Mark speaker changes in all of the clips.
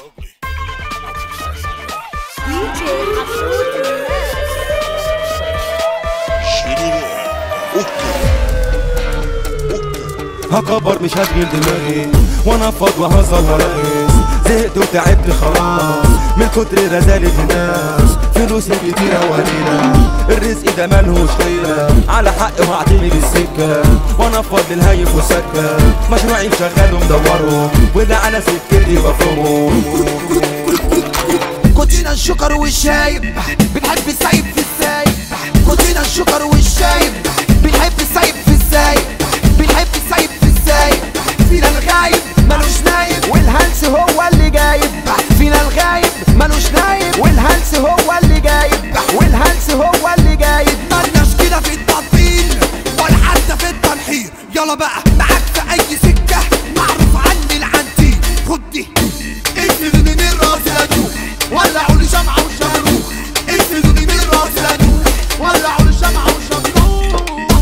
Speaker 1: DJ Absolute
Speaker 2: هكبر مش هشغل دماغي وانا فاض وهزر وراغيس زهقت وتعبت خلاص من كتر رزالة الناس فلوسي كتيرة وقليلة الرزق ده ملهوش ليلة على حقي وهعتمد السكة وانا فاض الهايف وسكة مشروعي مشغل ومدوره واللي على سكتي بفرمه
Speaker 3: كوتينا الشكر والشايب بنحب السايب في السايب كوتينا الشكر والشايب بنحب السايب في السايب بنحب السايب في السايب فينا الغايب ملوش نايب والهلس هو اللي جايب فينا الغايب ملوش نايب والهلس هو اللي جايب والهلس هو اللي جايب مالناش كده في التطبيل ولا حتى في التنحير يلا بقى معاك في اي سكه معروف عني العنتيل خد دي اسندوني من راسي لدوخ ولعوا لي شمعة وشمروخ اسندوني من راسي لدوخ ولعوا لي شمعة وشمروخ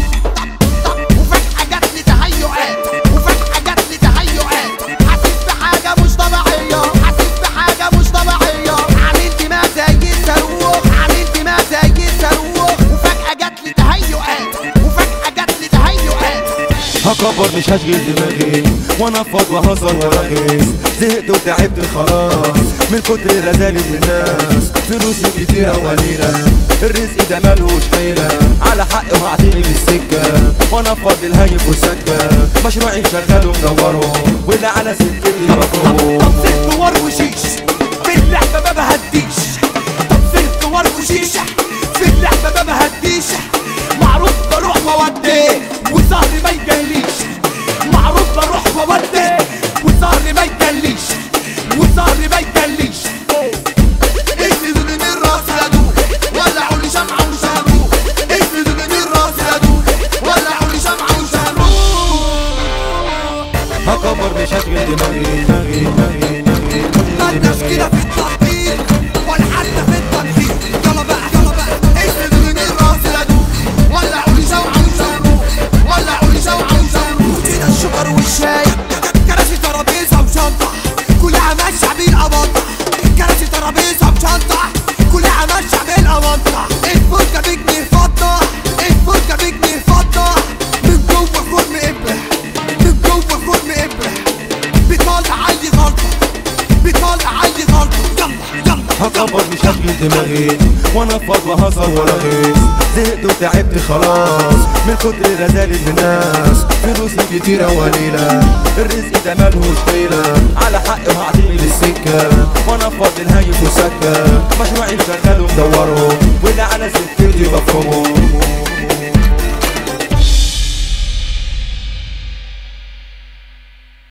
Speaker 3: وفجأة جات لي تهيؤات وفجأة جات لي تهيؤات حاسس بحاجة مش طبيعية حاسس بحاجة مش طبيعية عامل دماغ زي الصاروخ عامل دماغ زي الصاروخ وفجأة جات لي تهيؤات وفجأة جات لي تهيؤات
Speaker 2: هكبر مش هشغل دماغي وانا فاض وهزر وراغيس زهقت وتعبت خلاص من كتر رزالة الناس فلوسي كتيرة وقليلة الرزق ده ملهوش حيلة على حقي وهعتمد السكة وانا فاضي الهايف وسكة مشروعي مشغل ومدوره واللي على سكتي مفروض
Speaker 3: طب زهت وروشيش في اللعبة ما بهديش طب زهت وروشيش في اللعبة ما بهديش معروف بروح وودي وسهري ما يجليش معروف بروح وودي وسهري ما يجليش وسهري ما يجليش اسندوني من راسي لدوخ ولعوا لي شمعة وشامروخ اسندوني من راسي لدوخ ولعوا لي شمعة وشامروخ
Speaker 2: هكبر مش هشغل دماغي دماغي دماغي دماغي
Speaker 3: مالناش كده في التطبيل ولا حتى في التنحير يلا بقى يلا بقى اسندوني من راسي لدوخ ولعوا لي شمعة وشامروخ ولعوا لي شمعة وشامروخ كده الشكر والشاي كراسي ترابيزة وشنطة كلها ماشية بالقبضة كراسي ترابيزة وشنطة كلها ماشية بالقبضة الفرجة بجنيه فضة الفرجة بجنيه فضة من جوه فرن إبرة من جوه فرن إبرة بيطلع أي غلطة بيطلع أي غلطة يلا يلا
Speaker 2: هكبر مش هشغل دماغي وانا فاض وهزر وراغيس زهقت وتعبت خلاص من كتر رزالة الناس فلوسي كتيرة وقليلة الرزق ده ملهوش حيلة على حقي وهعتمد السكة وانا فاضي الهايف وسكة مشروعي مشغل ومدوره واللي على سكتي بفرمه